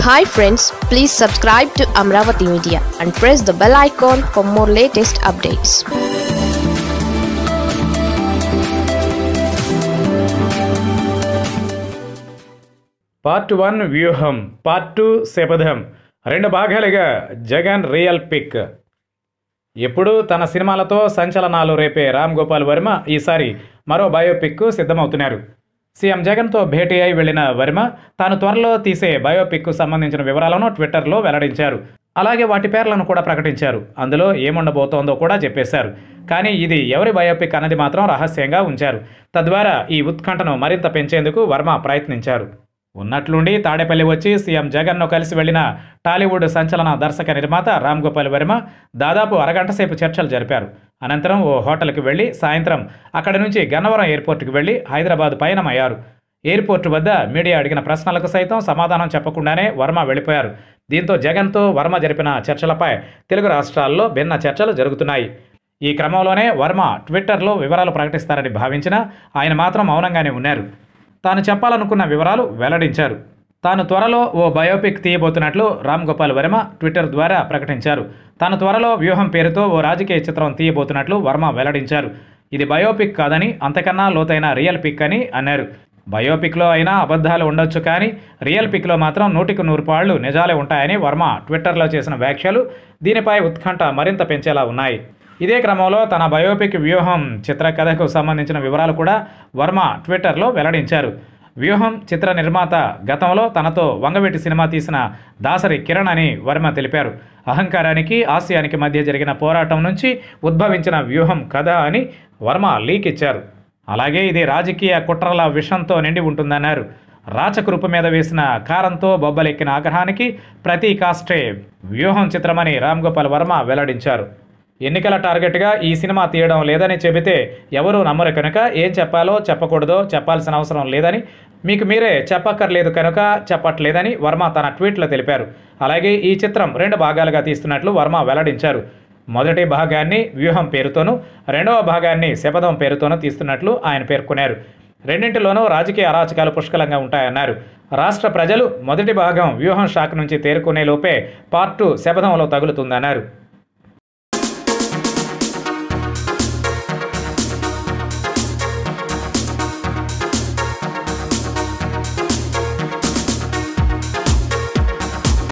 hi friends please subscribe to Amaravati media and press the bell icon for more latest updates part one వ్యూహం part two శపథం రెండు భాగాలుగా Jagan real pick ఎప్పుడు తన సినిమాలతో సంచలనాలు రేపే రామ్ గోపాల్ వర్మ ఈసారి మరో బయోపిక్కు సిద్ధమవుతున్నారు సీఎం జగన్తో భేటీ అయి వెళ్లిన వర్మ తాను త్వరలో తీసే బయోపిక్కు సంబంధించిన వివరాలను ట్విట్టర్లో వెల్లడించారు అలాగే వాటి పేర్లను కూడా ప్రకటించారు అందులో ఏముండబోతోందో కూడా చెప్పేశారు కానీ ఇది ఎవరి బయోపిక్ అన్నది మాత్రం రహస్యంగా ఉంచారు తద్వారా ఈ ఉత్కంఠను మరింత పెంచేందుకు వర్మ ప్రయత్నించారు ఉన్నట్లుండి తాడేపల్లి వచ్చి సీఎం జగన్ను కలిసి వెళ్లిన టాలీవుడ్ సంచలన దర్శక నిర్మాత రామ్ గోపాల్ వర్మ దాదాపు అరగంట సేపు చర్చలు జరిపారు అనంతరం ఓ హోటల్కి వెళ్లి సాయంత్రం అక్కడి నుంచి గన్నవరం ఎయిర్పోర్ట్కి వెళ్లి హైదరాబాద్ పయనమయ్యారు ఎయిర్పోర్ట్ వద్ద మీడియా అడిగిన ప్రశ్నలకు సైతం సమాధానం చెప్పకుండానే వర్మ వెళ్ళిపోయారు దీంతో జగన్తో వర్మ జరిపిన చర్చలపై తెలుగు రాష్ట్రాల్లో భిన్న చర్చలు జరుగుతున్నాయి ఈ క్రమంలోనే వర్మ ట్విట్టర్లో వివరాలు ప్రకటిస్తారని భావించినా ఆయన మాత్రం మౌనంగానే ఉన్నారు తాను చెప్పాలనుకున్న వివరాలు వెల్లడించారు తాను త్వరలో ఓ బయోపిక్ తీయబోతున్నట్లు రామ్ గోపాల్ వర్మ ట్విట్టర్ ద్వారా ప్రకటించారు తాను త్వరలో వ్యూహం పేరుతో ఓ రాజకీయ చిత్రం తీయబోతున్నట్లు వర్మ వెల్లడించారు ఇది బయోపిక్ కాదని అంతకన్నా లోతైన రియల్ పిక్ అని అన్నారు బయోపిక్లో అయినా అబద్ధాలు ఉండొచ్చు కానీ రియల్ పిక్లో మాత్రం నూటికి నూరు పాళ్ళు నిజాలే ఉంటాయని వర్మ ట్విట్టర్లో చేసిన వ్యాఖ్యలు దీనిపై ఉత్కంఠ మరింత పెంచేలా ఉన్నాయి ఇదే క్రమంలో తన బయోపిక్ వ్యూహం చిత్రకథకు సంబంధించిన వివరాలు కూడా వర్మ ట్విట్టర్లో వెల్లడించారు వ్యూహం చిత్ర నిర్మాత గతంలో తనతో వంగవెట్టి సినిమా తీసిన దాసరి కిరణ్ అని వర్మ తెలిపారు అహంకారానికి ఆశయానికి మధ్య జరిగిన పోరాటం నుంచి ఉద్భవించిన వ్యూహం కథ అని వర్మ లీక్ ఇచ్చారు అలాగే ఇది రాజకీయ కుట్రల విషంతో నిండి ఉంటుందన్నారు రాచకృప మీద వేసిన కారంతో బొబ్బలెక్కిన ఆగ్రహానికి ప్రతి కాస్టే వ్యూహం చిత్రమని రామ్ గోపాల్ వర్మ వెల్లడించారు ఎన్నికల టార్గెట్గా ఈ సినిమా తీయడం లేదని చెబితే ఎవరూ నమ్మరు కనుక ఏం చెప్పాలో చెప్పకూడదో చెప్పాల్సిన అవసరం లేదని మీకు మీరే చెప్పక్కర్లేదు కనుక చెప్పట్లేదని వర్మ తన ట్వీట్లో తెలిపారు అలాగే ఈ చిత్రం రెండు భాగాలుగా తీస్తున్నట్లు వర్మ వెల్లడించారు మొదటి భాగాన్ని వ్యూహం పేరుతోనూ రెండవ భాగాన్ని శపథం పేరుతోనూ తీస్తున్నట్లు ఆయన పేర్కొన్నారు రెండింటిలోనూ రాజకీయ అరాచకాలు పుష్కలంగా ఉంటాయన్నారు రాష్ట్ర ప్రజలు మొదటి భాగం వ్యూహం షాక్ నుంచి తేరుకునే లోపే పార్ట్ టూ శపథంలో తగులుతుందన్నారు